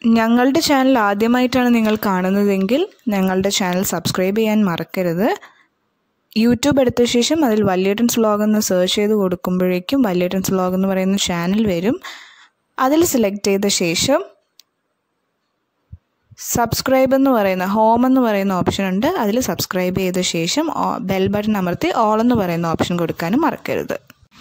ഞങ്ങളുടെ ചാനൽ ആദ്യമായിട്ടാണ് നിങ്ങൾ കാണുന്നതെങ്കിൽ ഞങ്ങളുടെ ചാനൽ സബ്സ്ക്രൈബ് ചെയ്യാൻ മറക്കരുത് യൂട്യൂബ് എടുത്ത ശേഷം അതിൽ വല്യേട്ടൻസ് വ്ളോഗ് എന്ന് സെർച്ച് ചെയ്ത് കൊടുക്കുമ്പോഴേക്കും വല്യേട്ടൻസ് വ്ളോഗ് എന്ന് പറയുന്ന ചാനൽ വരും അതിൽ സെലക്ട് ചെയ്ത ശേഷം സബ്സ്ക്രൈബ് എന്ന് പറയുന്ന ഹോം എന്ന് പറയുന്ന ഓപ്ഷൻ ഉണ്ട് അതിൽ സബ്സ്ക്രൈബ് ചെയ്ത ശേഷം ബെൽ ബട്ടൺ അമർത്തി ഓൾ എന്ന് പറയുന്ന ഓപ്ഷൻ കൊടുക്കാനും മറക്കരുത്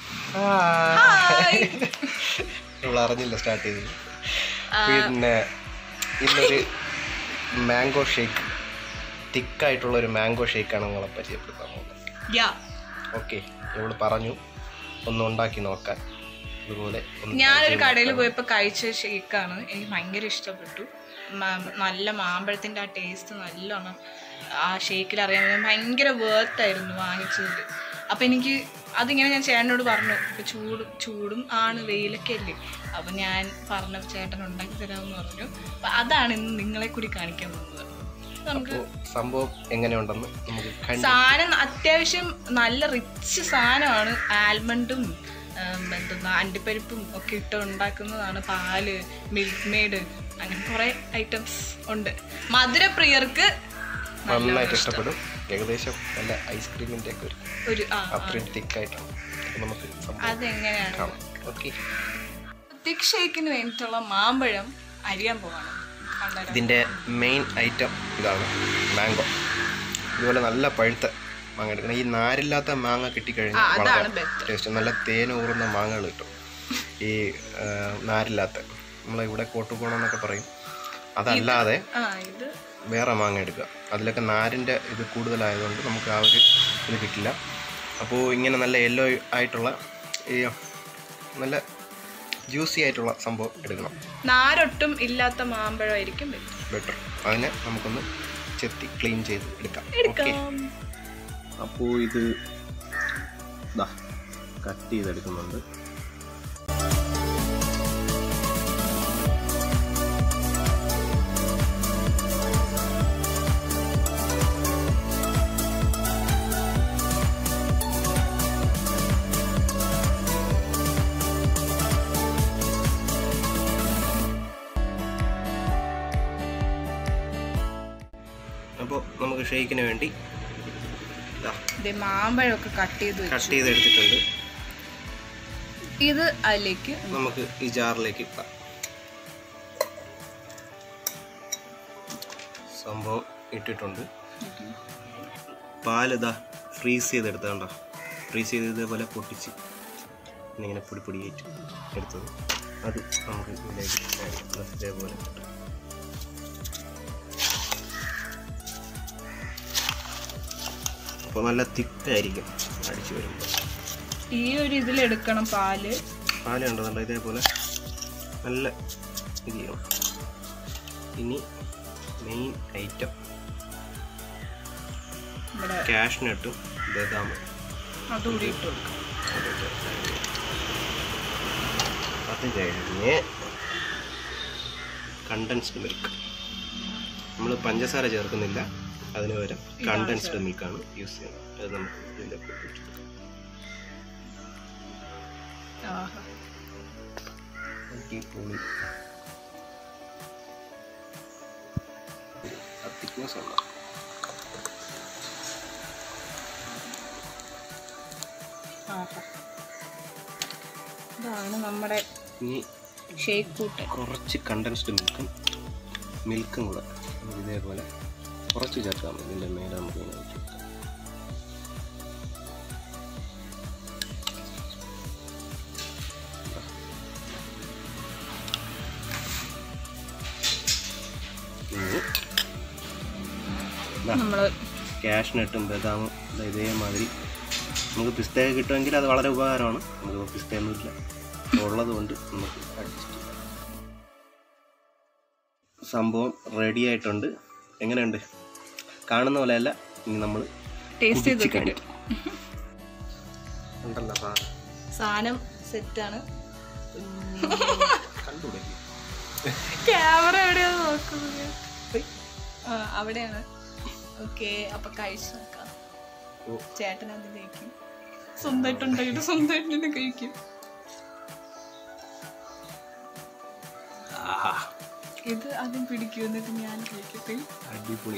നമ്മൾ അറിഞ്ഞില്ല സ്റ്റാർട്ട് ചെയ്തത് പിന്നെ ഇന്നൊരു മാംഗോ ഷേക്ക് തിക്കായിട്ടുള്ള ഒരു മാംഗോ ഷേക്കാണ് നിങ്ങളെ പരിചയപ്പെടുത്താൻ പോകുന്നത് ഓക്കെ ഇവള് പറഞ്ഞു ഒന്ന് ഉണ്ടാക്കി നോക്കാൻ അതുപോലെ ഒന്ന് ഞാനൊരു കടയിൽ പോയപ്പോൾ കഴിച്ച ഷേക്കാണ് എനിക്ക് ഭയങ്കര ഇഷ്ടപ്പെട്ടു മ- നല്ല മാമ്പഴത്തിൻ്റെ ആ ടേസ്റ്റ് നല്ലോണം ആ ഷേക്കിൽ അറിയാൻ പറ്റും. ഭയങ്കര വേർത്തായിരുന്നു വാങ്ങിച്ചത് അപ്പം എനിക്ക് അതിങ്ങനെ ഞാൻ ചേട്ടനോട് പറഞ്ഞു ഇപ്പം ചൂടും ചൂടും ആണ് വെയിലൊക്കെ അല്ലേ അപ്പം ഞാൻ പറഞ്ഞ ചേട്ടൻ ഉണ്ടാക്കി തരാമെന്ന് പറഞ്ഞു അപ്പം അതാണ് ഇന്ന് നിങ്ങളെ കൂടി കാണിക്കാൻ പോകുന്നത് നമുക്ക് അപ്പോൾ സംഭവം എങ്ങനെയുണ്ടെന്ന് നമുക്ക് കണ്ട് സാധനം അത്യാവശ്യം നല്ല റിച്ച് സാധനമാണ് ആൽമണ്ടും എന്തെന്നാ അണ്ടിപ്പരിപ്പും ഒക്കെ ഇട്ട് ഉണ്ടാക്കുന്നതാണ് പാല് മിൽക്ക് മെയ്ഡ് അങ്ങനെ കുറേ ഐറ്റംസ് ഉണ്ട് മധുരപ്രിയർക്ക് നന്നായിട്ട് ഇഷ്ടപ്പെടും ഏകദേശം നല്ല ഐസ്ക്രീമിൻ്റെ ഒക്കെ ഒരു ഒരു ആ അത്രയും തിക്കായിട്ടാണ് അപ്പോൾ നമുക്ക് സംഭവം അതെങ്ങനെയാണ് കാണാം ഓക്കെ തിക് ഷേക്കിന് വേണ്ടിയിട്ടുള്ള മാമ്പഴം അരിയാൻ പോവാണ് കണ്ടല്ലോ. ഇതിൻ്റെ മെയിൻ ഐറ്റം ഇതാണ് മാംഗോ ഇതുപോലെ നല്ല പഴുത്ത മാങ്ങ എടുക്കണം ഈ നാരില്ലാത്ത മാങ്ങ ആ, കിട്ടിക്കഴിഞ്ഞാൽ അതാണ് വളരെ ബെറ്റർ ടേസ്റ്റ് നല്ല തേനൂറുന്ന മാങ്ങകൾ കിട്ടും ഈ ആ, നാരില്ലാത്ത നമ്മളിവിടെ കോട്ടുകോണം എന്നൊക്കെ പറയും അതല്ലാതെ ആ ഇത് വേറെ മാങ്ങ എടുക്കുക അതിലൊക്കെ നാരിൻ്റെ ഇത് കൂടുതലായതുകൊണ്ട് നമുക്ക് ആ ഒരു ഇത് കിട്ടില്ല അപ്പോൾ ഇങ്ങനെ നല്ല യെല്ലോ ആയിട്ടുള്ള ഈ നല്ല ജ്യൂസി ആയിട്ടുള്ള സംഭവം എടുക്കണം നാരൊട്ടും ഇല്ലാത്ത മാമ്പഴമായിരിക്കും better. ബെറ്റർ അതിനെ നമുക്കൊന്ന് ചെത്തി ക്ലീൻ ചെയ്ത് എടുക്കാം ഓക്കെ എടുക്കാം അപ്പോൾ ഇത് ദാ കട്ട് ചെയ്തെടുക്കുന്നുണ്ട് അപ്പോൾ നമുക്ക് ഷെയ്ക്കിന് വേണ്ടി ദാ ഇത് മാമ്പഴമൊക്കെ കട്ട് ചെയ്ത് വെച്ചു കട്ട് ചെയ്തെടുത്തിട്ടുണ്ട് ഇത് അതിലേക്ക് നമുക്ക് ഈ ജാറിലേക്ക് ഇട്ടാം സംഭവം ഇട്ടിട്ടുണ്ട് പാലിതാ ഫ്രീസ് ചെയ്തെടുത്ത കണ്ടോ ഫ്രീസ് ചെയ്ത് ഇതേപോലെ പൊട്ടിച്ച് ഇങ്ങനെ പൊടി പൊടിയായിട്ട് എടുത്തത് അത് നമുക്ക് ഇതിലേക്ക് add ചെയ്യാം. ദാ ഇതേപോലെ ഇട്ട്. അപ്പോൾ നല്ല തിക്കായിരിക്കും അടിച്ചു വരുമ്പോൾ ഈ ഒരു ഇതിലെടുക്കണം പാല് പാല് കണ്ടതുണ്ട് ഇതേപോലെ നല്ല ഇത് ചെയ്യണം ഇനി മെയിൻ ഐറ്റം ഇവിടെ കാഷ്നട്ടും ബദാം അതുകൂടി ഇട്ട് കൊടുക്കാം അത് കഴിഞ്ഞ് കണ്ടൻസ്ഡ് മിൽക്ക് നമ്മൾ പഞ്ചസാര ചേർക്കുന്നില്ല അതിന് പകരം കണ്ടൻസ്ഡ് മിൽക്കാണ് യൂസ് ചെയ്യുന്നത് അത് നമുക്ക് ഇതിൻ്റെ കൂടെ ഇട്ട് കൊടുക്കാം. ആഹാ. അടിപൊളി. ഒരു thickness ഉണ്ടോ? ആഹാ. ഇതാണ് നമ്മുടെ ഇനി ഷേക്ക് കൂട്ട് കുറച്ച് കണ്ടൻസ്ഡ് മിൽക്കും മിൽക്കും കൂടെ നമുക്ക് ഇതേപോലെ കുറച്ച് ചേർക്കാം ഇതിൻ്റെ മേലെ നമുക്ക് ഇങ്ങനെ വെച്ച് കൊടുക്കാം ഇനി നമ്മൾ കാഷ്നട്ടും ബദാമും ദാ ഇതേമാതിരി നമുക്ക് പിസ്തയൊക്കെ കിട്ടുമെങ്കിൽ അത് വളരെ ഉപകാരമാണ് നമുക്ക് പിസ്തയൊന്നുമില്ല ഉള്ളത് കൊണ്ട് നമുക്ക് അഡ്ജസ്റ്റ് ചെയ്യാം സംഭവം റെഡി ആയിട്ടുണ്ട് എങ്ങനെയുണ്ട് കാണുന്ന പോലെയല്ല ഇനി നമ്മൾ ടേസ്റ്റ് ചെയ്ത് നോക്കിയിട്ട് കാണിക്കാം ഉണ്ടല്ലോ സാധനം സാധനം സെറ്റാണ് കണ്ടുകൂടെ ക്യാമറ എവിടെയാണ് നോക്കുന്നത് ആ അവിടെയാണ് ഓക്കെ അപ്പൊ കഴിച്ചു നോക്കാം ഓ. ചേട്ടൻ അത് കഴിക്കും സ്വന്തമായിട്ടുണ്ടായിട്ട് സ്വന്തമായിട്ട് തന്നെ കഴിക്കും ആഹാ ഇത് ആദ്യം പിടിക്കൂ എന്നിട്ട് ഞാൻ കഴിക്കട്ടെ അടിപൊളി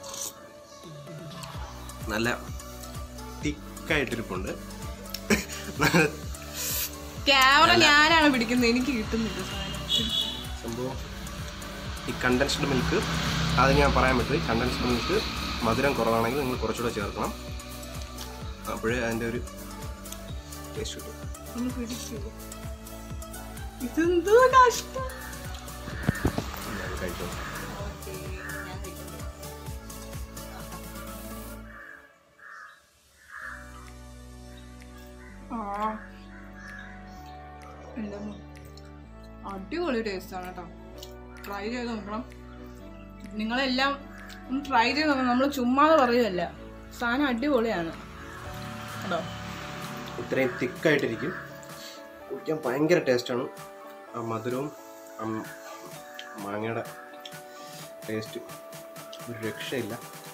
നല്ല തിക്കായിട്ടിരിപ്പുണ്ട് നല്ല ക്യാമറ ഞാനാണ് പിടിക്കുന്നത് എനിക്ക് കിട്ടുന്നില്ല സാധനം സംഭവം ഈ കണ്ടൻസ്ഡ് മിൽക്ക് അത് ഞാൻ പറയാൻ പറ്റും കണ്ടൻസ്ഡ് മിൽക്ക് മധുരം കുറവാണെങ്കിൽ നിങ്ങൾ കുറച്ചുകൂടെ ചേർക്കണം അപ്പോഴേ അതിൻ്റെ ഒരു ടേസ്റ്റ് കിട്ടും ഒന്ന് പിടിക്കൂ ഇതെന്തോ കഷ്ടം ഞാൻ കഴിച്ചോ ആ എന്താ അടിപൊളി ടേസ്റ്റ് ആണ് കേട്ടോ ട്രൈ ചെയ്ത് നോക്കണം നിങ്ങളെല്ലാം ഒന്ന് ട്രൈ ചെയ്ത് നോക്കണം നമ്മൾ ചുമ്മാതെ പറയുമല്ല സാധനം അടിപൊളിയാണ് കേട്ടോ ഇത്രയും തിക്കായിട്ടിരിക്കും കുടിക്കാൻ ഭയങ്കര ടേസ്റ്റാണ് ആ മധുരവും ആ മാങ്ങയുടെ ടേസ്റ്റ് ഒരു രക്ഷയില്ല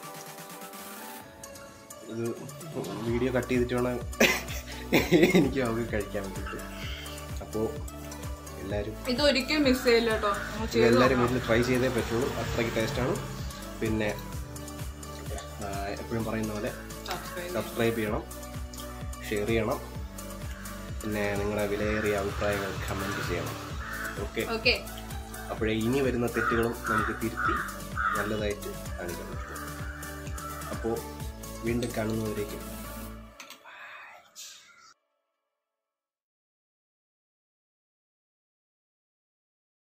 ഇത് വീഡിയോ കട്ട് ചെയ്തിട്ട് വേണം എനിക്ക് അവർക്ക് കഴിക്കാൻ വേണ്ടിയിട്ട് അപ്പോൾ എല്ലാവരും ഇത് ഒരിക്കലും മിസ് ചെയ്യില്ല കേട്ടോ നമ്മൾ ചെയ്ത് എല്ലാവരും വീട്ടിൽ ട്രൈ ചെയ്തേ പറ്റുള്ളൂ അത്രയ്ക്ക് ടേസ്റ്റാണ് പിന്നെ ആ, എപ്പോഴും പറയുന്ന പോലെ സബ്സ്ക്രൈബ് സബ്സ്ക്രൈബ് ചെയ്യണം ഷെയർ ചെയ്യണം പിന്നെ നിങ്ങളുടെ വിലയേറിയ അഭിപ്രായങ്ങൾ കമൻറ്റ് ചെയ്യണം ഓക്കെ ഓക്കെ അപ്പോഴേ ഇനി വരുന്ന തെറ്റുകളും നമുക്ക് തിരുത്തി നല്ലതായിട്ട് കാണിക്കാൻ പറ്റുള്ളൂ അപ്പോൾ വീണ്ടും കാണുന്നവരേക്കും